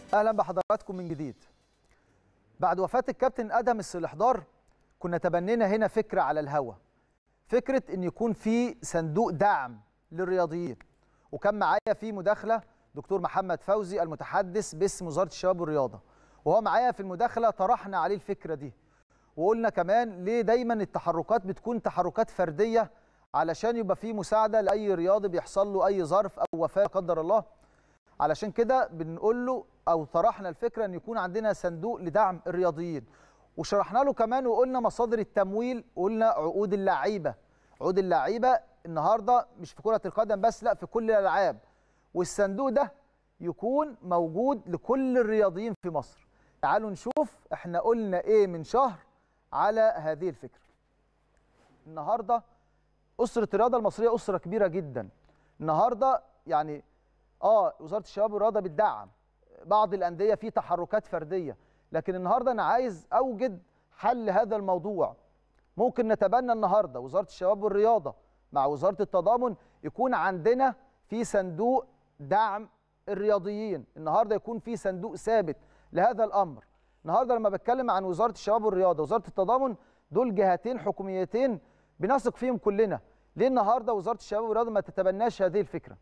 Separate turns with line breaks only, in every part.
اهلا بحضراتكم من جديد بعد وفاه الكابتن ادهم السلحدار كنا تبنينا هنا فكره على الهوا فكره ان يكون في صندوق دعم للرياضيين وكان معايا في مداخله دكتور محمد فوزي المتحدث باسم وزاره الشباب والرياضه وهو معايا في المداخله طرحنا عليه الفكره دي وقلنا كمان ليه دايما التحركات بتكون تحركات فرديه علشان يبقى في مساعده لاي رياضي بيحصل له اي ظرف او وفاه لا قدر الله علشان كده بنقول له او طرحنا الفكره ان يكون عندنا صندوق لدعم الرياضيين وشرحنا له كمان وقلنا مصادر التمويل قلنا عقود اللعيبه عقود اللعيبه النهارده مش في كره القدم بس لا في كل الالعاب والصندوق ده يكون موجود لكل الرياضيين في مصر تعالوا نشوف احنا قلنا ايه من شهر على هذه الفكره النهارده اسره الرياضه المصريه اسره كبيره جدا النهارده يعني اه وزاره الشباب والرياضه بتدعم بعض الانديه في تحركات فرديه لكن النهارده انا عايز اوجد حل هذا الموضوع ممكن نتبنى النهارده وزاره الشباب والرياضه مع وزاره التضامن يكون عندنا في صندوق دعم الرياضيين النهارده يكون في صندوق ثابت لهذا الامر النهارده لما بتكلم عن وزاره الشباب والرياضه وزاره التضامن دول جهتين حكوميتين بنثق فيهم كلنا ليه النهارده وزاره الشباب والرياضه ما تتبناش هذه الفكره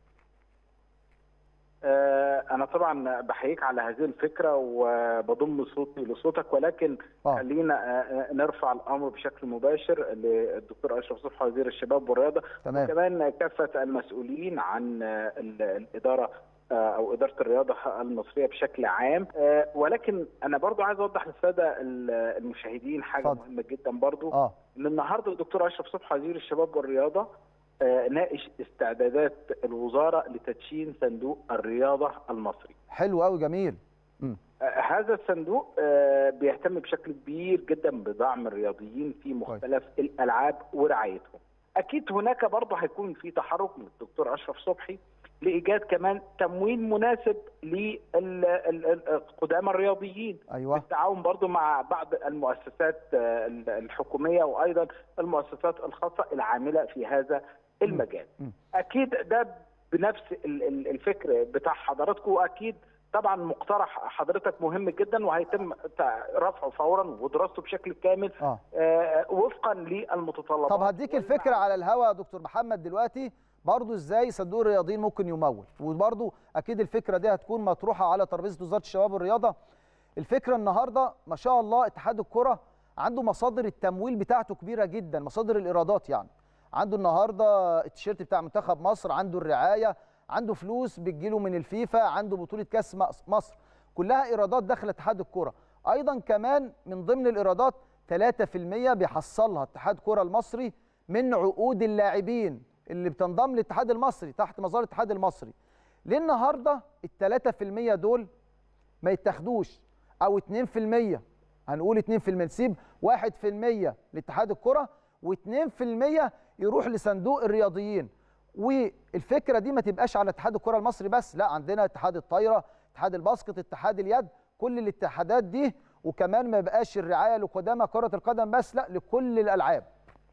أنا طبعا بحييك على هذه الفكرة وبضم صوتي لصوتك ولكن
آه.
خلينا نرفع الأمر بشكل مباشر للدكتور أشرف صبحي وزير الشباب والرياضة
تمام.
وكمان كافة المسؤولين عن ال- الإدارة أو إدارة الرياضة المصرية بشكل عام ولكن أنا برضو عايز أوضح للسادة المشاهدين حاجة
اتفضل.
مهمة جدا برضو
اه
ان النهارده الدكتور اشرف صبحي وزير الشباب والرياضه آه، ناقش استعدادات الوزاره لتدشين صندوق الرياضه المصري.
حلو قوي جميل مم.
آه، هذا الصندوق آه، بيهتم بشكل كبير جدا بدعم الرياضيين في مختلف الالعاب ورعايتهم. اكيد هناك برضه هيكون في تحرك من الدكتور اشرف صبحي لايجاد كمان تمويل مناسب للقدامى الرياضيين.
ايوه
بالتعاون برضو مع بعض المؤسسات آه، الحكوميه وايضا المؤسسات الخاصه العامله في هذا المجال.
مم.
اكيد ده بنفس ال- ال- الفكر بتاع حضراتكم واكيد طبعا مقترح حضرتك مهم جدا وهيتم تع- رفعه فورا ودراسته بشكل كامل
اه
آه، وفقا للمتطلبات
طب هديك الفكره على الهوا يا دكتور محمد دلوقتي برضو ازاي صندوق الرياضيين ممكن يمول وبرضو اكيد الفكره دي هتكون مطروحه على ترابيزه وزاره الشباب والرياضه الفكره النهارده ما شاء الله اتحاد الكره عنده مصادر التمويل بتاعته كبيره جدا مصادر الايرادات يعني عنده النهارده التيشيرت بتاع منتخب مصر عنده الرعايه عنده فلوس بتجيله من الفيفا عنده بطوله كاس مص- مصر كلها ايرادات داخل اتحاد الكره ايضا كمان من ضمن الايرادات 3% بيحصلها اتحاد الكره المصري من عقود اللاعبين اللي بتنضم للاتحاد المصري تحت مظله الاتحاد المصري ليه النهارده ال 3% دول ما يتاخدوش او 2% هنقول 2% نسيب 1% لاتحاد الكره و2% يروح لصندوق الرياضيين والفكره دي ما تبقاش على اتحاد الكره المصري بس لا عندنا اتحاد الطايره اتحاد الباسكت اتحاد اليد كل الاتحادات دي وكمان ما يبقاش الرعايه لقدامى كره القدم بس لا لكل الالعاب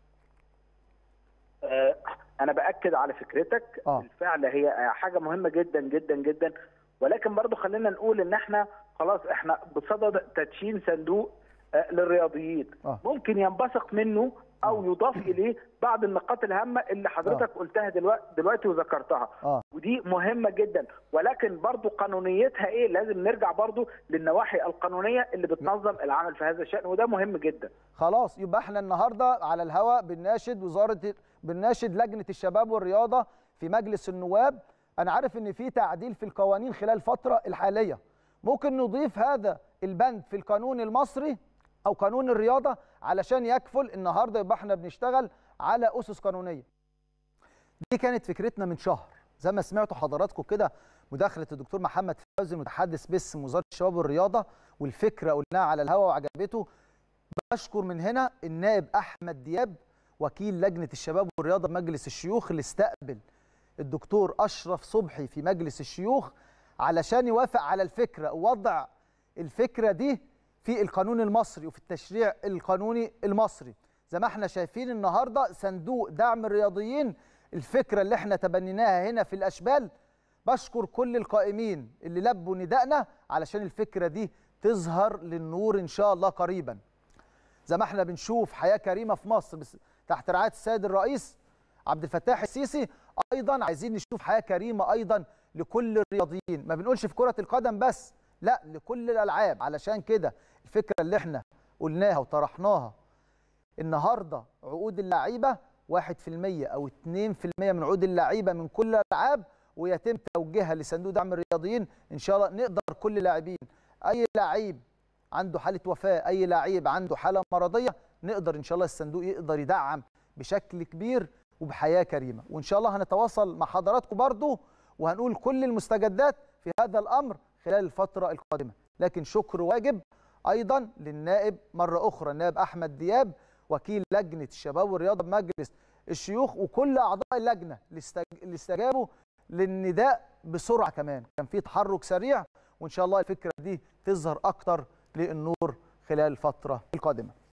آه، انا باكد على فكرتك
آه.
بالفعل هي حاجه مهمه جدا جدا جدا ولكن برضو خلينا نقول ان احنا خلاص احنا بصدد تدشين صندوق آه، للرياضيين
آه.
ممكن ينبثق منه او يضاف اليه بعض النقاط الهامه اللي حضرتك قلتها دلوقتي دلوقتي وذكرتها
اه
ودي مهمه جدا ولكن برضو قانونيتها ايه لازم نرجع برضو للنواحي القانونيه اللي بتنظم العمل في هذا الشان وده مهم جدا
خلاص يبقى احنا النهارده على الهواء بنناشد وزاره بنناشد لجنه الشباب والرياضه في مجلس النواب انا عارف ان في تعديل في القوانين خلال الفتره الحاليه ممكن نضيف هذا البند في القانون المصري او قانون الرياضه علشان يكفل النهارده يبقى احنا بنشتغل على اسس قانونيه دي كانت فكرتنا من شهر زي ما سمعتوا حضراتكم كده مداخله الدكتور محمد فوزي المتحدث باسم وزاره الشباب والرياضه والفكره قلناها على الهواء وعجبته بشكر من هنا النائب احمد دياب وكيل لجنه الشباب والرياضه بمجلس الشيوخ اللي استقبل الدكتور اشرف صبحي في مجلس الشيوخ علشان يوافق على الفكره ووضع الفكره دي في القانون المصري وفي التشريع القانوني المصري زي ما احنا شايفين النهارده صندوق دعم الرياضيين الفكره اللي احنا تبنيناها هنا في الاشبال بشكر كل القائمين اللي لبوا ندائنا علشان الفكره دي تظهر للنور ان شاء الله قريبا زي ما احنا بنشوف حياه كريمه في مصر بس تحت رعايه السيد الرئيس عبد الفتاح السيسي ايضا عايزين نشوف حياه كريمه ايضا لكل الرياضيين ما بنقولش في كره القدم بس لا لكل الالعاب علشان كده الفكره اللي احنا قلناها وطرحناها النهارده عقود اللعيبه 1% او 2% من عقود اللعيبه من كل الالعاب ويتم توجيهها لصندوق دعم الرياضيين ان شاء الله نقدر كل اللاعبين اي لعيب عنده حاله وفاه اي لعيب عنده حاله مرضيه نقدر ان شاء الله الصندوق يقدر يدعم بشكل كبير وبحياه كريمه وان شاء الله هنتواصل مع حضراتكم برضو وهنقول كل المستجدات في هذا الامر خلال الفتره القادمه لكن شكر واجب ايضا للنائب مره اخرى النائب احمد دياب وكيل لجنه الشباب والرياضه بمجلس الشيوخ وكل اعضاء اللجنه اللي استجابوا للنداء بسرعه كمان كان في تحرك سريع وان شاء الله الفكره دي تظهر اكتر للنور خلال الفتره القادمه